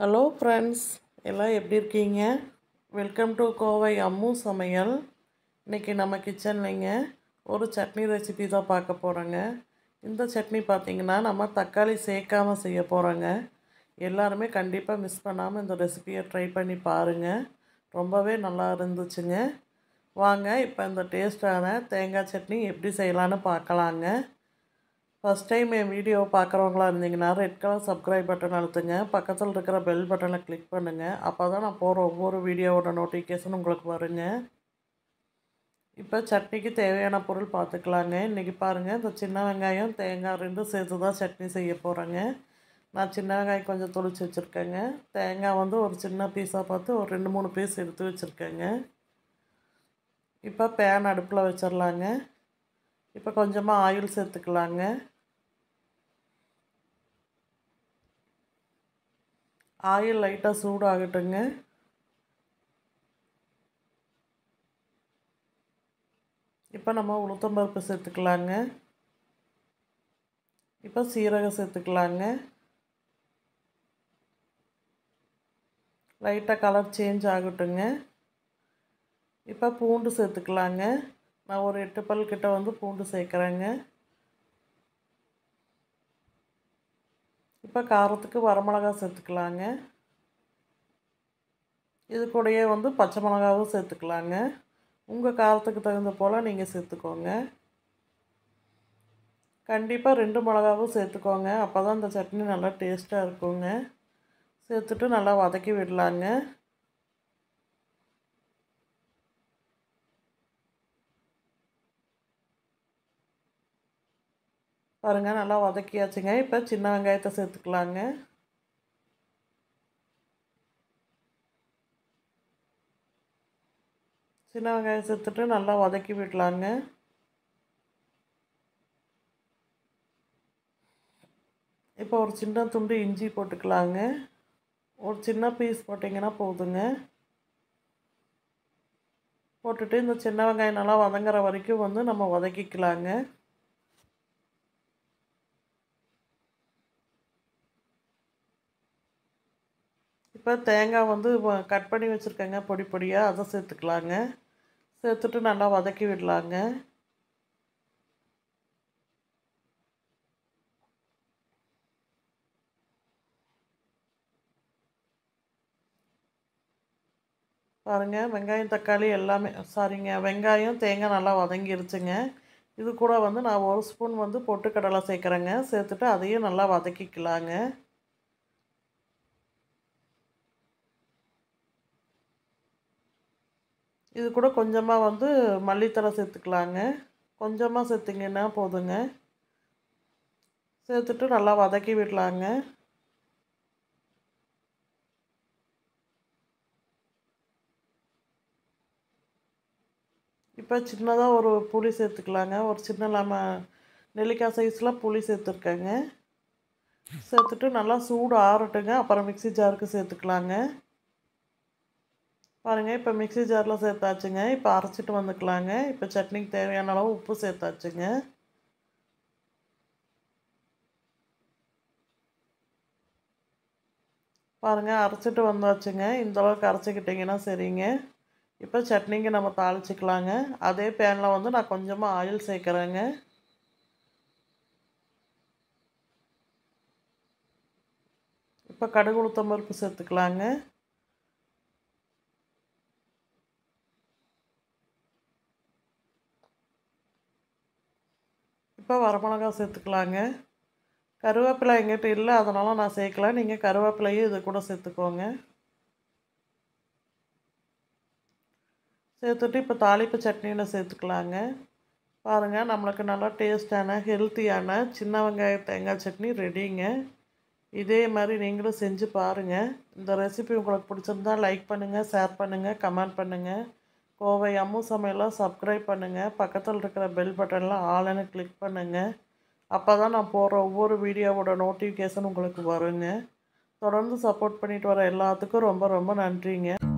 hello friends எல்லாம் எப்படி இருக்கீங்க வெல்கம் டு கோவை அம்மு சமையல் இன்றைக்கி நம்ம கிச்சன்லைங்க ஒரு சட்னி ரெசிபி தான் பார்க்க போகிறோங்க இந்த சட்னி பார்த்திங்கன்னா நம்ம தக்காளி சேர்க்காம செய்ய போகிறோங்க எல்லாருமே கண்டிப்பாக மிஸ் பண்ணாமல் இந்த ரெசிபியை ட்ரை பண்ணி பாருங்கள் ரொம்பவே நல்லா இருந்துச்சுங்க வாங்க இப்போ இந்த டேஸ்டான தேங்காய் சட்னி எப்படி செய்யலான்னு பார்க்கலாங்க ஃபஸ்ட் டைம் என் வீடியோவை பார்க்குறவங்களா இருந்தீங்கன்னா ரெட் கலர் சப்ஸ்கிரைப் பட்டன் அழுத்துங்க பக்கத்தில் இருக்கிற பெல் பட்டனை கிளிக் பண்ணுங்கள் அப்போ தான் நான் போகிற ஒவ்வொரு வீடியோவோட நோட்டிஃபிகேஷன் உங்களுக்கு வருங்க இப்போ சட்னிக்கு தேவையான பொருள் பார்த்துக்கலாங்க இன்றைக்கி பாருங்கள் இந்த சின்ன வெங்காயம் தேங்காய் ரெண்டும் சேர்த்து தான் சட்னி செய்ய போகிறேங்க நான் சின்ன வெங்காயம் கொஞ்சம் தொளிச்சு வச்சுருக்கேங்க தேங்காய் வந்து ஒரு சின்ன பீஸாக பார்த்து ஒரு ரெண்டு மூணு பீஸ் எடுத்து வச்சுருக்கேங்க இப்போ பேன் அடுப்பில் வச்சிடலாங்க இப்போ கொஞ்சமாக ஆயில் சேர்த்துக்கலாங்க ஆயில் லைட்டாக சூடாகட்டுங்க இப்போ நம்ம உளுத்தம்பருப்பு சேர்த்துக்கலாங்க இப்போ சீரகம் சேர்த்துக்கலாங்க லைட்டாக கலர் சேஞ்ச் ஆகட்டுங்க இப்போ பூண்டு சேர்த்துக்கலாங்க நான் ஒரு எட்டு பல் கிட்ட வந்து பூண்டு சேர்க்குறேங்க இப்போ காரத்துக்கு வரமிளகா சேர்த்துக்கலாங்க இது கூடயே வந்து பச்சை மிளகாவும் சேர்த்துக்கலாங்க உங்கள் காரத்துக்கு தகுந்த போல் நீங்கள் சேர்த்துக்கோங்க கண்டிப்பாக ரெண்டு மிளகாவும் சேர்த்துக்கோங்க அப்போ தான் இந்த சட்னி நல்லா டேஸ்ட்டாக இருக்குங்க சேர்த்துட்டு நல்லா வதக்கி விடலாங்க பாருங்கள் நல்லா வதக்கியாச்சுங்க இப்போ சின்ன வெங்காயத்தை சேர்த்துக்கலாங்க சின்ன வெங்காயம் சேர்த்துட்டு நல்லா வதக்கி விடலாங்க இப்போ ஒரு சின்ன துண்டு இஞ்சி போட்டுக்கலாங்க ஒரு சின்ன பீஸ் போட்டிங்கன்னா போதுங்க போட்டுட்டு இந்த சின்ன வெங்காயம் நல்லா வதங்குற வரைக்கும் வந்து நம்ம வதக்கிக்கலாங்க இப்போ தேங்காய் வந்து கட் பண்ணி வச்சுருக்கேங்க பொடி பொடியாக அதை சேர்த்துக்கலாங்க சேர்த்துட்டு நல்லா வதக்கி விடலாங்க பாருங்கள் வெங்காயம் தக்காளி எல்லாமே சாரிங்க வெங்காயம் தேங்காய் நல்லா வதங்கிருச்சுங்க இது கூட வந்து நான் ஒரு ஸ்பூன் வந்து பொட்டுக்கடலை சேர்க்குறேங்க சேர்த்துட்டு அதையும் நல்லா வதக்கிக்கலாங்க இது கூட கொஞ்சமாக வந்து மல்லித்தலை சேர்த்துக்கலாங்க கொஞ்சமாக சேர்த்திங்கன்னா போதுங்க சேர்த்துட்டு நல்லா வதக்கி விடலாங்க இப்போ சின்னதாக ஒரு புளி சேர்த்துக்கலாங்க ஒரு சின்ன லெம நெல்லிக்காய் சைஸில் புளி சேர்த்துருக்கேங்க சேர்த்துட்டு நல்லா சூடு ஆறட்டுங்க அப்புறம் மிக்சி ஜாருக்கு சேர்த்துக்கலாங்க பாருங்கள் இப்போ மிக்சி ஜாரில் சேர்த்தாச்சுங்க இப்போ அரைச்சிட்டு வந்துக்கலாங்க இப்போ சட்னிக்கு தேவையான அளவு உப்பு சேர்த்தாச்சுங்க பாருங்கள் அரைச்சிட்டு வந்தாச்சுங்க இந்தளவுக்கு அரைச்சிக்கிட்டிங்கன்னா சரிங்க இப்போ சட்னிக்கு நம்ம தாளிச்சிக்கலாங்க அதே பேனில் வந்து நான் கொஞ்சமாக ஆயில் சேர்க்குறேங்க இப்போ கடுகு உளுத்தம் பருப்பு சேர்த்துக்கலாங்க இப்போ வரமிளகா சேர்த்துக்கலாங்க கருவேப்பிலை எங்கிட்ட இல்லை அதனால் நான் சேர்க்கல நீங்கள் கருவேப்பிலையும் இது கூட சேர்த்துக்கோங்க சேர்த்துட்டு இப்போ தாளிப்பு சட்னியில் சேர்த்துக்கலாங்க பாருங்கள் நம்மளுக்கு நல்லா டேஸ்டான ஹெல்த்தியான சின்ன வெங்காய தேங்காய் சட்னி ரெடிங்க இதே மாதிரி நீங்களும் செஞ்சு பாருங்கள் இந்த ரெசிபி உங்களுக்கு பிடிச்சிருந்தா லைக் பண்ணுங்கள் ஷேர் பண்ணுங்கள் கமெண்ட் பண்ணுங்கள் கோவை அம்மு சமையலாம் சப்ஸ்கிரைப் பண்ணுங்கள் பக்கத்தில் இருக்கிற பெல் பட்டனில் ஆளுன்னு கிளிக் பண்ணுங்கள் அப்போ தான் நான் போடுற ஒவ்வொரு வீடியோவோட நோட்டிஃபிகேஷன் உங்களுக்கு வருங்க தொடர்ந்து சப்போர்ட் பண்ணிட்டு வர எல்லாத்துக்கும் ரொம்ப ரொம்ப நன்றிங்க